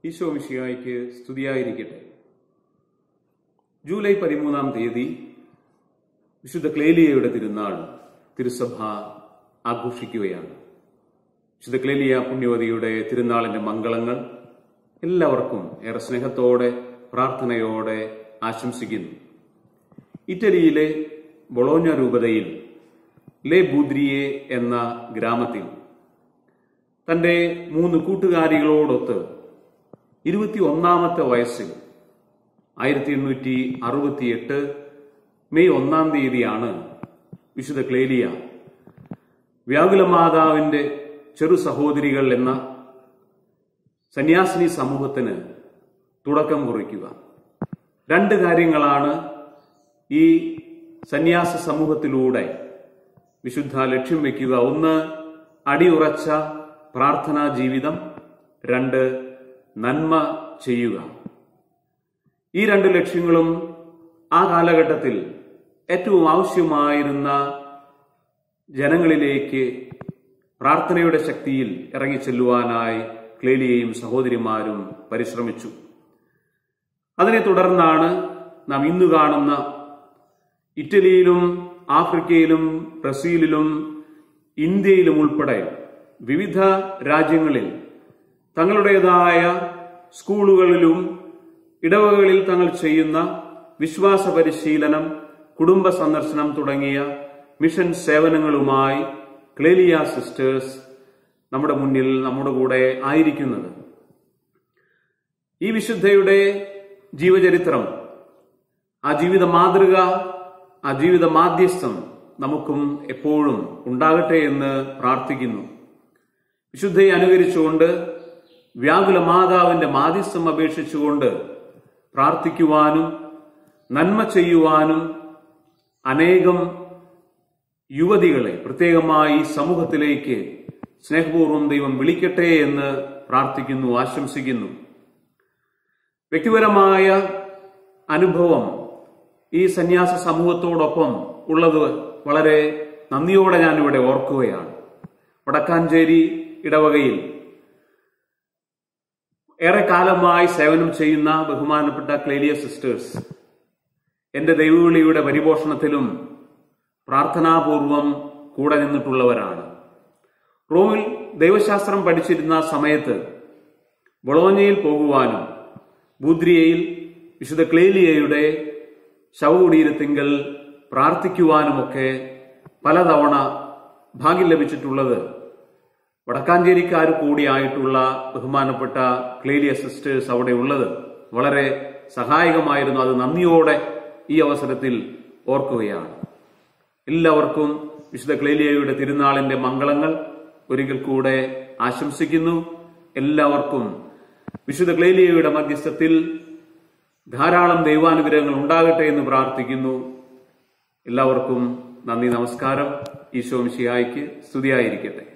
ഈശോ മിശിഹായ്ക്ക് സ്തുതിയായിരിക്കട്ടെ ജൂലൈ പതിമൂന്നാം തീയതി വിശുദ്ധ ക്ലേലിയയുടെ തിരുനാൾ തിരുസഭ ആഘോഷിക്കുകയാണ് വിശുദ്ധ ക്ലേലിയ പുണ്യവതിയുടെ തിരുനാളിന്റെ മംഗളങ്ങൾ എല്ലാവർക്കും ഏറെ സ്നേഹത്തോടെ പ്രാർത്ഥനയോടെ ആശംസിക്കുന്നു ഇറ്റലിയിലെ ബൊളോഞ്ഞ രൂപതയിൽ ലേ ബൂദ്രിയെ എന്ന ഗ്രാമത്തിൽ തന്റെ മൂന്ന് കൂട്ടുകാരികളോടൊത്ത് ഇരുപത്തി ഒന്നാമത്തെ വയസ്സിൽ ആയിരത്തി എണ്ണൂറ്റി അറുപത്തിയെട്ട് മെയ് ഒന്നാം തീയതിയാണ് വിശുദ്ധ ക്ലേലിയ വ്യാകുലമാതാവിന്റെ ചെറു സഹോദരികൾ എന്ന സന്യാസിനി സമൂഹത്തിന് തുടക്കം കുറിക്കുക രണ്ട് കാര്യങ്ങളാണ് ഈ സന്യാസ സമൂഹത്തിലൂടെ വിശുദ്ധ ലക്ഷ്യം വയ്ക്കുക ഒന്ന് അടിയുറച്ച പ്രാർത്ഥനാ ജീവിതം രണ്ട് നന്മ ചെയ്യുക ഈ രണ്ട് ലക്ഷ്യങ്ങളും ആ കാലഘട്ടത്തിൽ ഏറ്റവും ആവശ്യമായിരുന്ന ജനങ്ങളിലേക്ക് പ്രാർത്ഥനയുടെ ശക്തിയിൽ ഇറങ്ങിച്ചെല്ലുവാനായി ക്ലേലിയയും സഹോദരിമാരും പരിശ്രമിച്ചു അതിനെ തുടർന്നാണ് നാം ഇന്ന് കാണുന്ന ഇറ്റലിയിലും ആഫ്രിക്കയിലും ബ്രസീലിലും ഇന്ത്യയിലും ഉൾപ്പെടെ വിവിധ രാജ്യങ്ങളിൽ തങ്ങളുടേതായ സ്കൂളുകളിലും ഇടവകളിൽ തങ്ങൾ ചെയ്യുന്ന വിശ്വാസ പരിശീലനം കുടുംബ സന്ദർശനം തുടങ്ങിയ മിഷൻ സേവനങ്ങളുമായി ക്ലേലിയ സിസ്റ്റേഴ്സ് നമ്മുടെ മുന്നിൽ നമ്മുടെ കൂടെ ആയിരിക്കുന്നത് ഈ വിശുദ്ധയുടെ ജീവചരിത്രം ആ ജീവിത മാതൃക ആ ജീവിത മാധ്യസ്ഥം നമുക്കും എപ്പോഴും ഉണ്ടാകട്ടെ എന്ന് പ്രാർത്ഥിക്കുന്നു വിശുദ്ധയെ അനുകരിച്ചുകൊണ്ട് വ്യാകുല മാതാവിന്റെ മാധ്യസ്ഥം അപേക്ഷിച്ചുകൊണ്ട് പ്രാർത്ഥിക്കുവാനും നന്മ ചെയ്യുവാനും അനേകം യുവതികളെ പ്രത്യേകമായി സമൂഹത്തിലേക്ക് സ്നേഹപൂർവ്വം ദൈവം വിളിക്കട്ടെ എന്ന് പ്രാർത്ഥിക്കുന്നു ആശംസിക്കുന്നു വ്യക്തിപരമായ അനുഭവം ഈ സന്യാസ സമൂഹത്തോടൊപ്പം ഉള്ളത് വളരെ നന്ദിയോടെ ഞാനിവിടെ ഓർക്കുകയാണ് വടക്കാഞ്ചേരി ഇടവകയിൽ ഏറെ കാലമായി സേവനം ചെയ്യുന്ന ബഹുമാനപ്പെട്ട ക്ലേലിയ സിസ്റ്റേഴ്സ് എന്റെ ദൈവവിളിയുടെ പരിപോഷണത്തിലും പ്രാർത്ഥനാപൂർവം കൂടെ നിന്നിട്ടുള്ളവരാണ് റോമിൽ ദൈവശാസ്ത്രം പഠിച്ചിരുന്ന സമയത്ത് ബൊളോഞ്ഞയിൽ പോകുവാനും ബൂദ്രിയയിൽ വിശുദ്ധ ക്ലേലിയയുടെ ശവകുടീരത്തിങ്കൽ പ്രാർത്ഥിക്കുവാനുമൊക്കെ പലതവണ ഭാഗ്യം ലഭിച്ചിട്ടുള്ളത് വടക്കാഞ്ചേരിക്കാർ കൂടിയായിട്ടുള്ള ബഹുമാനപ്പെട്ട ക്ലേലിയ സിസ്റ്റേഴ്സ് അവിടെ ഉള്ളത് വളരെ സഹായകമായിരുന്നു അത് നന്ദിയോടെ ഈ അവസരത്തിൽ ഓർക്കുകയാണ് എല്ലാവർക്കും വിശുദ്ധ ക്ലേലിയയുടെ തിരുനാളിന്റെ മംഗളങ്ങൾ ഒരിക്കൽ കൂടെ ആശംസിക്കുന്നു എല്ലാവർക്കും വിശുദ്ധ ക്ലേലിയയുടെ മധ്യസ്ഥത്തിൽ ധാരാളം ദൈവാനുഗ്രഹങ്ങൾ ഉണ്ടാകട്ടെ എന്ന് പ്രാർത്ഥിക്കുന്നു എല്ലാവർക്കും നന്ദി നമസ്കാരം ഈശോ മിശിഹായ്ക്ക് സ്തുതിയായിരിക്കട്ടെ